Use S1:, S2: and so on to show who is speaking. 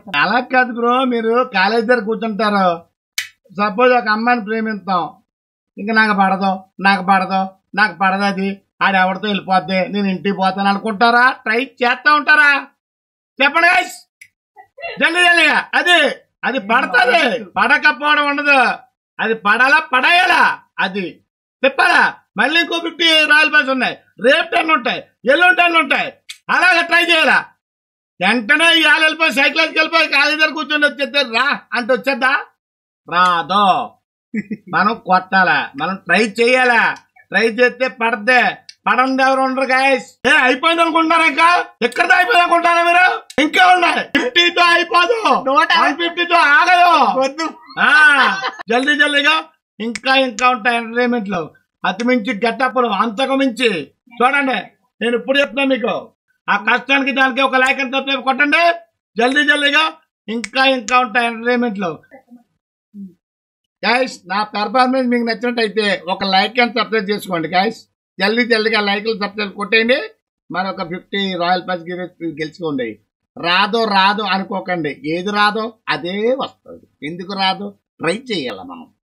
S1: పడతాను
S2: అలా కాదు బ్రో మీరు కాలేజ్ దగ్గర కూర్చుంటారు సపోజ్ ఒక అమ్మాయిని ప్రేమిస్తాం ఇంకా నాకు పడదు నాకు పడదు నాకు పడదు అది ఆడు ఎవరితో వెళ్ళిపోద్ది నేను ఇంటికి పోతాను అనుకుంటారా ట్రై చేస్తా ఉంటారా చెప్పండి guys. జల్దీ జల్దీగా అది అది పడుతుంది పడకపోవడం ఉండదు అది పడాలా పడేయాలా అది చెప్పాలా మళ్ళీ ఇంకో ఫిఫ్టీ రాయల్ పాస్ ఉన్నాయి రేపు టెన్ ఉంటాయి ఎల్లుండి టెన్ ఉంటాయి అలాగే ట్రై చేయాలా వెంటనే ఇవాళ వెళ్ళిపోయి సైకిల్ వెళ్ళిపోయి కాలేజీ దగ్గర కూర్చొని వచ్చేస్తే రా అంటే వచ్చేద్దా రాదో మనం కొట్టాలా మనం ట్రై చేయాలా ట్రై చేస్తే పడద్దే పడంది ఎవరు ఉండరు గాయస్ ఏ అయిపోయింది అనుకుంటారా ఇంకా ఎక్కడితో అయిపోయింది అనుకుంటారా మీరు ఇంకా ఉన్నాయి ఫిఫ్టీతో అయిపోదు
S1: నూట
S2: వన్ ఫిఫ్టీతో ఆగదు
S1: వద్దు
S2: ఆ జల్దీ జల్దీగా ఇంకా ఇంకా ఉంటాయి ఎంటర్టైన్మెంట్ లో అతి మించి గట్టప్పులు అంతకు మించి చూడండి నేను ఇప్పుడు చెప్తున్నా మీకు ఆ కష్టానికి దానికి ఒక లైక్ అని తప్ప కొట్టండి జల్దీ జల్దీగా ఇంకా ఇంకా ఉంటాయి ఎంటర్టైన్మెంట్ లో గైస్ నా పెర్ఫార్మెన్స్ మీకు నచ్చినట్టయితే ఒక లైక్ అని సబ్స్క్రైబ్ చేసుకోండి గైస్ జల్దీ జల్దీగా లైక్లు సబ్స్క్రైబ్ కొట్టేయండి మరి ఒక ఫిఫ్టీ రాయల్ పాస్ గెలుచుకోండి రాదో రాదో అనుకోకండి ఏది రాదో అదే వస్తుంది ఎందుకు రాదో ట్రై చేయాలి మనం